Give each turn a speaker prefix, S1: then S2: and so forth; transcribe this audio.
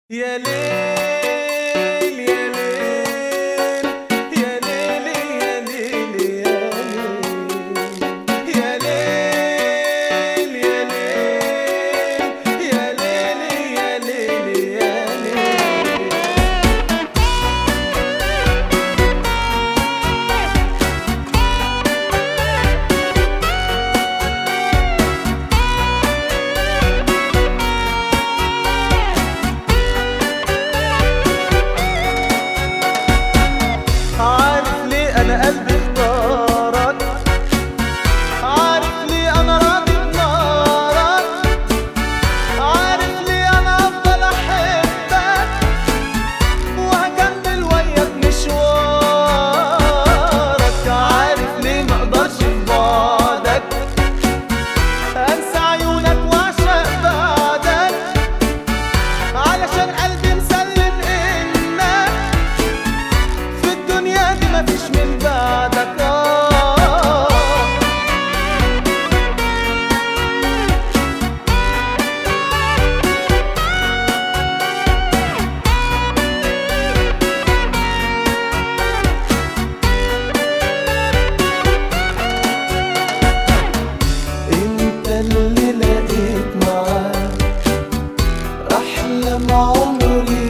S1: يا ليل يا ليل يا ليل يا ليل يا ليل يا ليل يا ليل يا ليل يا ليل عارف ليه انا قلبي اختارك عارف ليه انا راضي بنارك عارف ليه انا افضل احبك وهكمل وياك مشوارك عارف ليه ما اقدرش في بعدك انسى عيونك واعشق بعدك علشان قلبي مسلم انك في الدنيا دي مفيش من بعدك آه انت اللي لقيت معاك احلم عمري